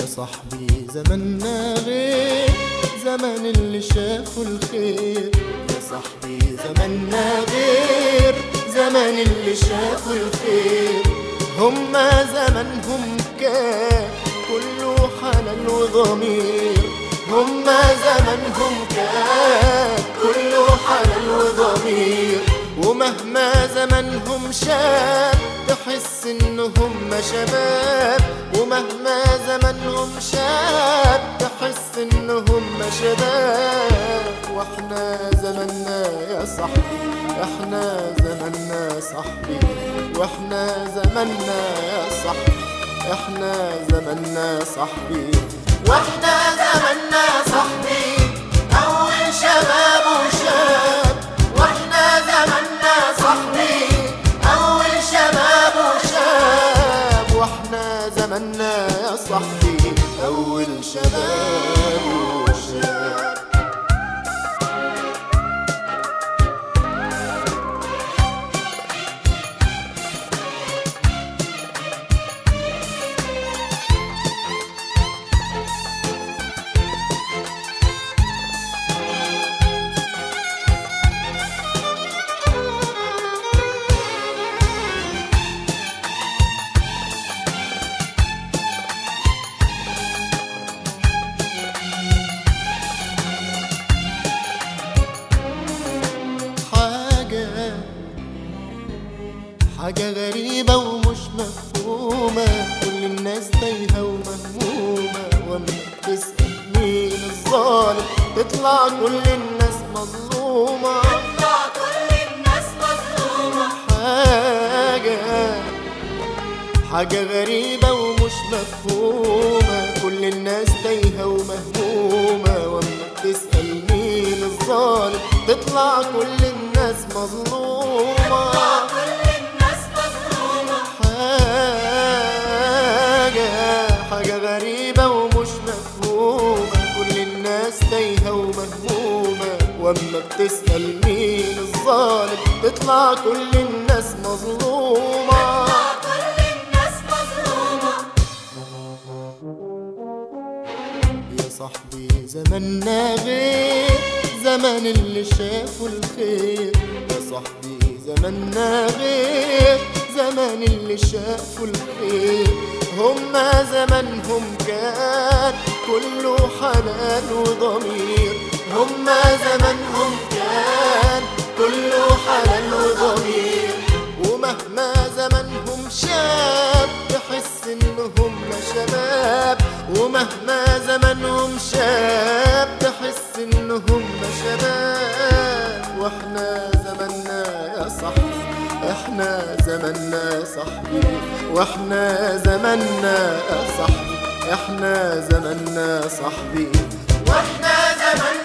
يا صاحبي زماننا غير زمان اللي شافوا الخير يا صاحبي زماننا غير زمان اللي شافوا الخير هما زمانهم كان كله حنان وضمير هما زمانهم كان كله حنان وضمير ومهما زمانهم شاب تحس انهم شباب ومهما زمانهم شاب تحس انهم شباب واحنا زماننا يا صاحبي احنا زماننا صاحبي واحنا زماننا يا صاحبي احنا زماننا صاحبي واحنا زماننا صاحبي اول شباب وشاب واحنا زماننا صاحبي اول شباب وشاب واحنا زماننا يا صاحبي اول شباب وشاب حاجة حاجة غريبة ومش مفهومة كل الناس تايهة ومهمومة وأما تسأل مين الظالم تطلع كل الناس مظلومة تطلع كل الناس مظلومة حاجة حاجة غريبة ومش مفهومة كل الناس تايهة ومهمومة وأما تسأل مين الظالم تطلع كل الناس مظلومة تطلع كل الناس مظلومة حاجة حاجة غريبة ومش مفهومة كل الناس تايهة ومهمومة واما بتسأل مين الظالم تطلع كل الناس مظلومة تطلع كل الناس مظلومة يا صاحبي زماننا غير زمان اللي شافوا الخير يا صاحبي زماننا غير زمان اللي شافوا الخير هما زمانهم كان كله حنان وضمير هما زمانهم كان كله حنان وضمير ومهما زمانهم شاب تحس انهم شباب ومهما زمانهم شاب تحس انهم شباب واحنا زماننا يا صاحبي احنا زماننا صاحبي واحنا زماننا يا صاحبي احنا زماننا صاحبي واحنا زماننا